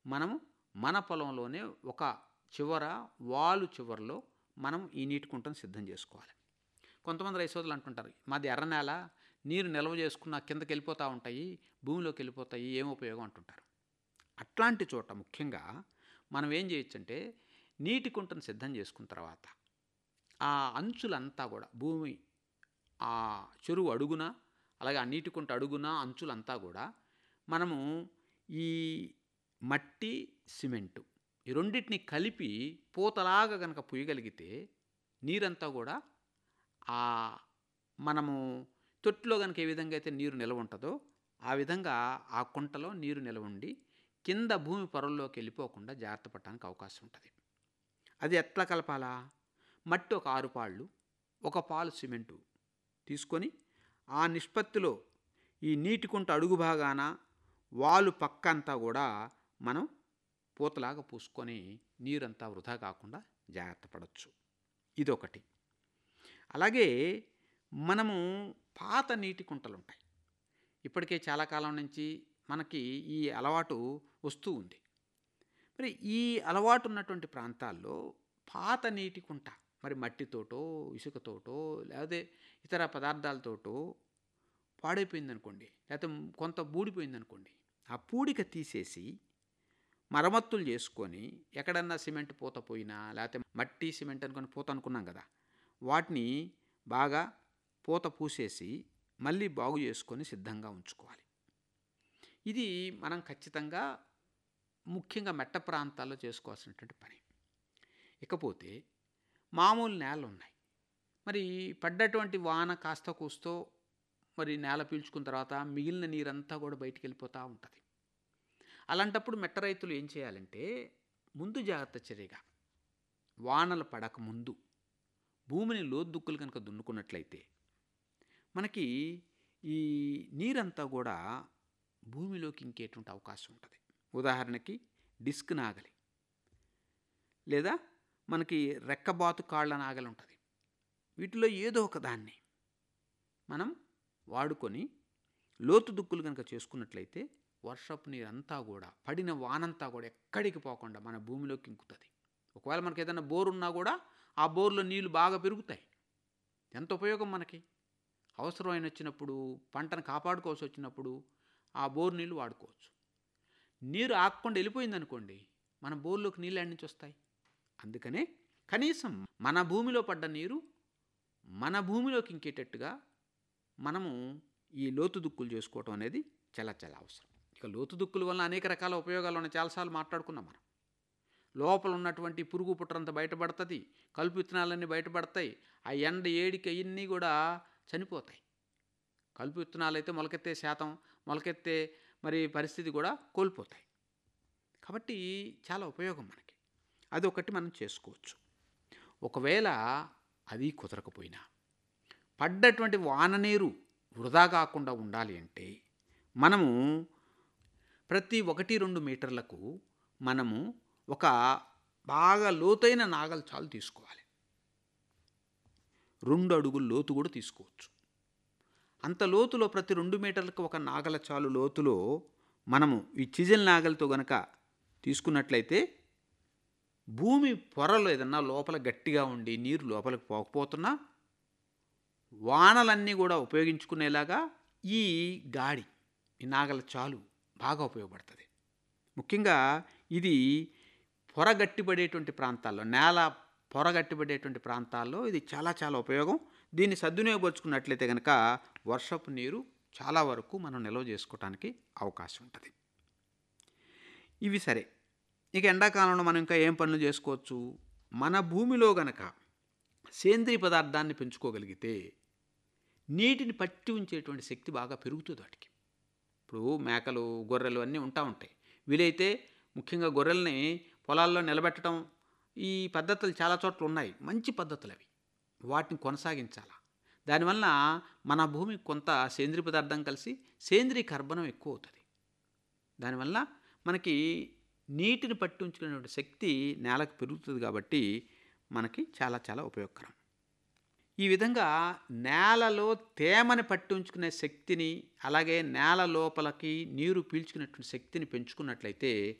మనము మన పొలంలోనే ఒక చివర వాలు చివరలో మనం ఈ నీటి కుంటను సిద్ధం చేసుకోవాలి కొంతమంది రైసోదలు అంటుంటారు మాది ఎర్ర నేల నీరు నిల్వ చేసుకున్న కిందకి వెళ్ళిపోతూ ఉంటాయి భూమిలోకి వెళ్ళిపోతాయి ఏం ఉపయోగం అంటుంటారు అట్లాంటి చోట ముఖ్యంగా మనం ఏం చేయొచ్చు అంటే నీటి కుంటను సిద్ధం చేసుకున్న తర్వాత ఆ అంచులంతా కూడా భూమి ఆ చెరువు అడుగున అలాగే ఆ నీటి కుంట అడుగున అంచులంతా కూడా మనము ఈ మట్టి సిమెంటు ఈ రెండింటిని కలిపి పూతలాగా కనుక పుయ్యగలిగితే నీరంతా కూడా ఆ మనము తొట్టులో కనుక ఏ విధంగా అయితే నీరు నిలవ ఉంటుందో ఆ విధంగా ఆ కుంటలో నీరు నిలవ ఉండి కింద భూమి పొరల్లోకి వెళ్ళిపోకుండా జాగ్రత్త పడటానికి అవకాశం ఉంటుంది అది ఎట్లా కలపాలా మట్టి ఒక ఆరు పాళ్ళు ఒక పాలు సిమెంటు తీసుకొని ఆ నిష్పత్తిలో ఈ నీటి కుంట అడుగు భాగాన వాలు పక్క అంతా కూడా మనం పూతలాగా పూసుకొని నీరంతా వృధా కాకుండా జాగ్రత్త పడవచ్చు ఇదొకటి అలాగే మనము పాత నీటి కుంటలు ఉంటాయి ఇప్పటికే చాలా కాలం నుంచి మనకి ఈ అలవాటు వస్తూ ఉంది మరి ఈ అలవాటు ఉన్నటువంటి ప్రాంతాల్లో పాత నీటి కుంట మరి మట్టితోటో ఇసుకతోటో లేకపోతే ఇతర పదార్థాలతోటో పాడైపోయిందనుకోండి లేకపోతే కొంత బూడిపోయిందనుకోండి ఆ పూడిక తీసేసి మరమ్మతులు చేసుకొని ఎక్కడన్నా సిమెంట్ పూత పోయినా లేకపోతే మట్టి సిమెంట్ అనుకొని పూత అనుకున్నాం కదా వాటిని బాగా పూత పూసేసి మళ్ళీ బాగు చేసుకొని సిద్ధంగా ఉంచుకోవాలి ఇది మనం ఖచ్చితంగా ముఖ్యంగా మెట్ట ప్రాంతాల్లో చేసుకోవాల్సినటువంటి పని ఇకపోతే మామూలు నేలలు ఉన్నాయి మరి పడ్డటువంటి వాన కాస్త కూస్తో మరి నేల పీల్చుకున్న తర్వాత మిగిలిన నీరంతా కూడా బయటికి వెళ్ళిపోతూ ఉంటుంది అలాంటప్పుడు మెట్ట రైతులు ఏం చేయాలంటే ముందు జాగ్రత్త చర్యగా వానలు పడక ముందు భూమిని లోద్దుక్కులు కనుక దున్నుకున్నట్లయితే మనకి ఈ నీరంతా కూడా భూమిలోకి ఇంకేటువంటి అవకాశం ఉంటుంది ఉదాహరణకి డిస్క్ నాగలి లేదా మనకి రెక్కబాతు కాళ్ళ నాగలి ఉంటుంది వీటిలో ఏదో ఒక దాన్ని మనం వాడుకొని లోతు దుక్కులు కనుక చేసుకున్నట్లయితే వర్షపు నీరంతా కూడా పడిన వానంతా కూడా ఎక్కడికి పోకుండా మన భూమిలోకి ఇంకుతుంది ఒకవేళ మనకి ఏదైనా బోర్ ఉన్నా కూడా ఆ బోర్లో నీళ్లు బాగా పెరుగుతాయి ఎంత ఉపయోగం మనకి అవసరమైన వచ్చినప్పుడు పంటను కాపాడుకోవాల్సి వచ్చినప్పుడు ఆ బోర్ నీళ్ళు వాడుకోవచ్చు నీరు ఆగకుండా వెళ్ళిపోయిందనుకోండి మన బోర్లోకి నీళ్ళు ఎక్కడి నుంచి వస్తాయి అందుకనే కనీసం మన భూమిలో పడ్డ నీరు మన భూమిలోకి ఇంకేటట్టుగా మనము ఈ లోతు దుక్కులు చేసుకోవటం అనేది చాలా చాలా అవసరం ఇక లోతు దుక్కుల వల్ల అనేక రకాల ఉపయోగాలు ఉన్నాయి చాలాసార్లు మాట్లాడుకున్నాం మనం లోపల ఉన్నటువంటి పురుగు పుట్రంతా బయటపడుతుంది కలుపు విత్తనాలన్నీ బయటపడతాయి ఆ ఎండ ఏడికి అవన్నీ కూడా చనిపోతాయి కలుపు విత్తనాలు అయితే మొలకెత్తే శాతం మొలకెత్తే మరి పరిస్థితి కూడా కోల్పోతాయి కాబట్టి చాలా ఉపయోగం మనకి అది ఒకటి మనం చేసుకోవచ్చు ఒకవేళ అది కుదరకపోయినా పడ్డటువంటి వాన నీరు వృధా కాకుండా ఉండాలి అంటే మనము ప్రతి ఒకటి రెండు మీటర్లకు మనము ఒక బాగా లోతైన నాగలు చాలు తీసుకోవాలి రెండు అడుగుల లోతు కూడా తీసుకోవచ్చు అంత లోతులో ప్రతి రెండు మీటర్లకు ఒక నాగల చాలు లోతులో మనము ఈ చిజిల్ నాగలతో గనక తీసుకున్నట్లయితే భూమి పొరలు ఏదన్నా లోపల గట్టిగా ఉండి నీరు లోపలికి పోకపోతున్నా వానలన్నీ కూడా ఉపయోగించుకునేలాగా ఈ గాడి ఈ నాగల చాలు బాగా ఉపయోగపడుతుంది ముఖ్యంగా ఇది పొర గట్టిపడేటువంటి ప్రాంతాల్లో నేల పొర గట్టిపడేటువంటి ప్రాంతాల్లో ఇది చాలా చాలా ఉపయోగం దీన్ని సద్వినియోగపరుచుకున్నట్లయితే కనుక వర్షపు నీరు చాలా వరకు మనం నిల్వ చేసుకోవడానికి అవకాశం ఉంటుంది ఇవి సరే ఇక ఎండాకాలంలో మనం ఇంకా ఏం పనులు చేసుకోవచ్చు మన భూమిలో గనక సేంద్రియ పదార్థాన్ని పెంచుకోగలిగితే నీటిని పట్టి ఉంచేటువంటి శక్తి బాగా పెరుగుతుంది వాటికి ఇప్పుడు మేకలు గొర్రెలు అన్నీ ఉంటా ఉంటాయి వీలైతే ముఖ్యంగా గొర్రెల్ని పొలాల్లో నిలబెట్టడం ఈ పద్ధతులు చాలా చోట్ల ఉన్నాయి మంచి పద్ధతులు అవి వాటిని కొనసాగించాలా దానివల్ల మన భూమికి కొంత సేంద్రియ పదార్థం కలిసి సేంద్రియ కర్బనం ఎక్కువ అవుతుంది దానివల్ల మనకి నీటిని పట్టి ఉంచుకునేటువంటి శక్తి నేలకు పెరుగుతుంది కాబట్టి మనకి చాలా చాలా ఉపయోగకరం ఈ విధంగా నేలలో తేమని పట్టి ఉంచుకునే శక్తిని అలాగే నేల లోపలికి నీరు పీల్చుకునేటువంటి శక్తిని పెంచుకున్నట్లయితే